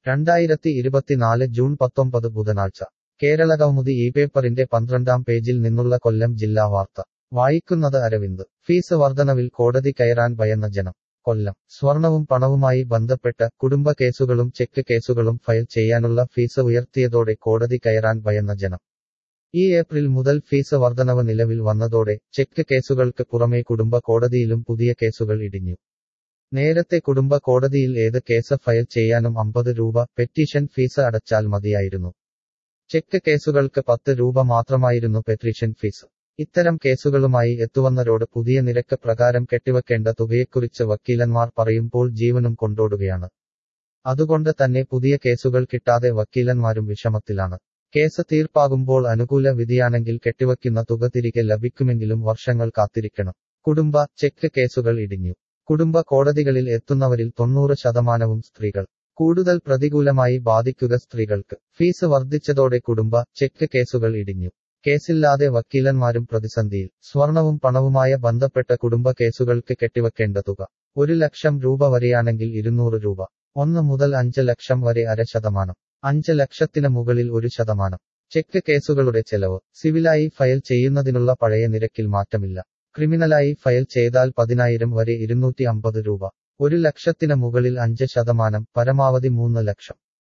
രണ്ടായിരത്തി ഇരുപത്തിനാല് ജൂൺ പത്തൊമ്പത് ബുധനാഴ്ച കേരള കൗമുദി ഈ പേപ്പറിന്റെ പന്ത്രണ്ടാം പേജിൽ നിന്നുള്ള കൊല്ലം ജില്ലാ വാർത്ത വായിക്കുന്നത് അരവിന്ദ് ഫീസ് വർധനവിൽ കോടതി കയറാൻ ഭയന്ന ജനം കൊല്ലം സ്വർണവും പണവുമായി ബന്ധപ്പെട്ട കുടുംബ കേസുകളും ചെക്ക് കേസുകളും ഫയൽ ചെയ്യാനുള്ള ഫീസ് ഉയർത്തിയതോടെ കോടതി കയറാൻ ഭയന്ന ജനം ഈ ഏപ്രിൽ മുതൽ ഫീസ് വർധനവ് നിലവിൽ വന്നതോടെ ചെക്ക് കേസുകൾക്ക് പുറമെ കുടുംബ കോടതിയിലും പുതിയ കേസുകൾ ഇടിഞ്ഞു നേരത്തെ കുടുംബ കോടതിയിൽ ഏത് കേസ് ഫയൽ ചെയ്യാനും അമ്പത് രൂപ പെറ്റീഷൻ ഫീസ് അടച്ചാൽ മതിയായിരുന്നു ചെക്ക് കേസുകൾക്ക് പത്ത് രൂപ മാത്രമായിരുന്നു പെറ്റീഷൻ ഫീസ് ഇത്തരം കേസുകളുമായി എത്തുവന്നരോട് പുതിയ നിരക്ക് പ്രകാരം കെട്ടിവെക്കേണ്ട തുകയെക്കുറിച്ച് വക്കീലന്മാർ പറയുമ്പോൾ ജീവനും കൊണ്ടോടുകയാണ് അതുകൊണ്ട് തന്നെ പുതിയ കേസുകൾ കിട്ടാതെ വക്കീലന്മാരും വിഷമത്തിലാണ് കേസ് തീർപ്പാകുമ്പോൾ അനുകൂല വിധിയാണെങ്കിൽ കെട്ടിവയ്ക്കുന്ന തുക തിരികെ ലഭിക്കുമെങ്കിലും വർഷങ്ങൾ കാത്തിരിക്കണം കുടുംബ ചെക്ക് കേസുകൾ ഇടിഞ്ഞു കുടുംബ കോടതികളിൽ എത്തുന്നവരിൽ തൊണ്ണൂറ് ശതമാനവും സ്ത്രീകൾ കൂടുതൽ പ്രതികൂലമായി ബാധിക്കുക സ്ത്രീകൾക്ക് ഫീസ് വർദ്ധിച്ചതോടെ കുടുംബ ചെക്ക് കേസുകൾ ഇടിഞ്ഞു കേസില്ലാതെ വക്കീലന്മാരും പ്രതിസന്ധിയിൽ സ്വർണവും പണവുമായ ബന്ധപ്പെട്ട കുടുംബ കേസുകൾക്ക് കെട്ടിവെക്കേണ്ട തുക ഒരു ലക്ഷം രൂപ വരെയാണെങ്കിൽ ഇരുന്നൂറ് രൂപ ഒന്ന് മുതൽ അഞ്ച് ലക്ഷം വരെ അര ശതമാനം അഞ്ച് ലക്ഷത്തിന് മുകളിൽ ഒരു ശതമാനം ചെക്ക് കേസുകളുടെ ചെലവ് സിവിലായി ഫയൽ ചെയ്യുന്നതിനുള്ള പഴയ നിരക്കിൽ മാറ്റമില്ല ക്രിമിനലായി ഫയൽ ചെയ്താൽ പതിനായിരം വരെ ഇരുന്നൂറ്റി അമ്പത് രൂപ ഒരു ലക്ഷത്തിന് മുകളിൽ അഞ്ച് ശതമാനം പരമാവധി മൂന്ന് ലക്ഷം